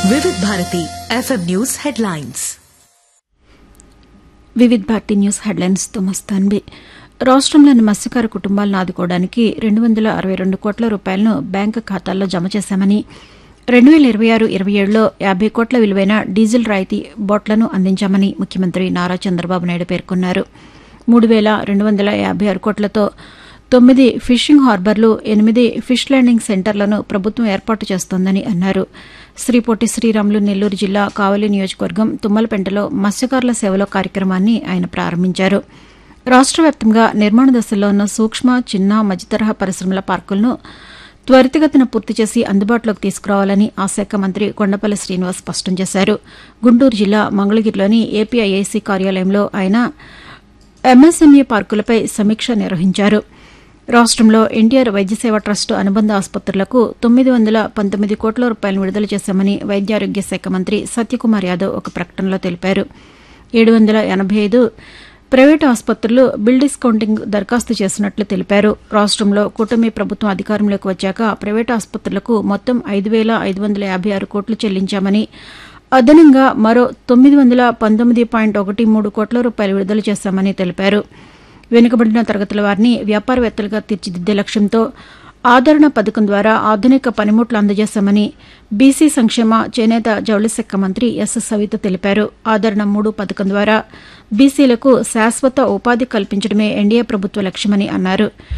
వివిధ Bharati FM news headlines Vividh Bharati news హెడ్లైన్స్తో మస్తాన్వి రాష్ట్రంలోని మత్స్యకార కుటుంబాలను ఆదుకోవడానికి రెండు వందల అరవై రెండు కోట్ల రూపాయలను బ్యాంకు ఖాతాల్లో జమ చేశామని రెండు వేల ఇరవై ఆరు ఇరవై ఏడులో యాభై కోట్ల విలువైన డీజిల్ రాయితీ బోట్లను అందించామని ముఖ్యమంత్రి నారా చంద్రబాబు నాయుడు పేర్కొన్నారు మూడు వేల రెండు వందల యాభై ఆరు కోట్లతో తొమ్మిది ఫిషింగ్ హార్బర్లు ఎనిమిది ఫిష్ ల్యాండింగ్ సెంటర్లను ప్రభుత్వం ఏర్పాటు చేస్తోందని అన్నారు శ్రీ పొట్టి శ్రీరాములు నెల్లూరు జిల్లా కావలి నియోజకవర్గం తుమ్మలపెంటలో మత్స్యకారుల సేవలో కార్యక్రమాన్ని ఆయన ప్రారంభించారు రాష్ట్ర వ్యాప్తంగా నిర్మాణ దశలో ఉన్న సూక్ష్మ చిన్న మధ్యతరహా పరిశ్రమల పార్కులను త్వరితగతిన పూర్తి చేసి అందుబాటులోకి తీసుకురావాలని ఆ శాఖ మంత్రి కొండపల్లి శ్రీనివాస్ స్పష్టం చేశారు గుంటూరు జిల్లా మంగళగిరిలోని ఏపీఐఐసీ కార్యాలయంలో ఆయన ఎంఎస్ఎంఈ పార్కులపై సమీక్ష నిర్వహించారు రాష్ట్రంలో ఎన్టీఆర్ వైద్య సేవ ట్రస్టు అనుబంధ ఆసుపత్రులకు తొమ్మిది వందల పంతొమ్మిది కోట్ల రూపాయలను విడుదల చేశామని వైద్యారోగ్య శాఖ మంత్రి సత్యకుమార్ యాదవ్ ఒక ప్రకటనలో తెలిపారు ఏడు వందల ఎనభై ఐదు ప్రైవేటు ఆసుపత్రులు బిల్ డిస్కౌంటింగ్ దరఖాస్తు చేసినట్లు తెలిపారు రాష్ట్రంలో కూటమి ప్రభుత్వం అధికారంలోకి వచ్చాక ప్రైవేటు ఆసుపత్రులకు మొత్తం ఐదు వేల ఐదు వందల యాభై ఆరు కోట్లు చెల్లించామని అదనంగా మరో తొమ్మిది వందల పంతొమ్మిది పాయింట్ ఒకటి మూడు కోట్ల రూపాయలు విడుదల చేశామని తెలిపారు వెనుకబడిన తరగతుల వారిని వ్యాపారవేత్తలుగా తీర్చిదిద్దే లక్ష్యంతో ఆదరణ పథకం ద్వారా ఆధునిక పనిముట్లు అందజేశామని బీసీ సంక్షేమ చేనేత జౌళి శాఖ మంత్రి ఎస్ సవిత తెలిపారు ఆదరణ మూడు పథకం ద్వారా బీసీలకు శాశ్వత ఉపాధి కల్పించడమే ఎన్డీఏ ప్రభుత్వ లక్ష్యమని అన్నారు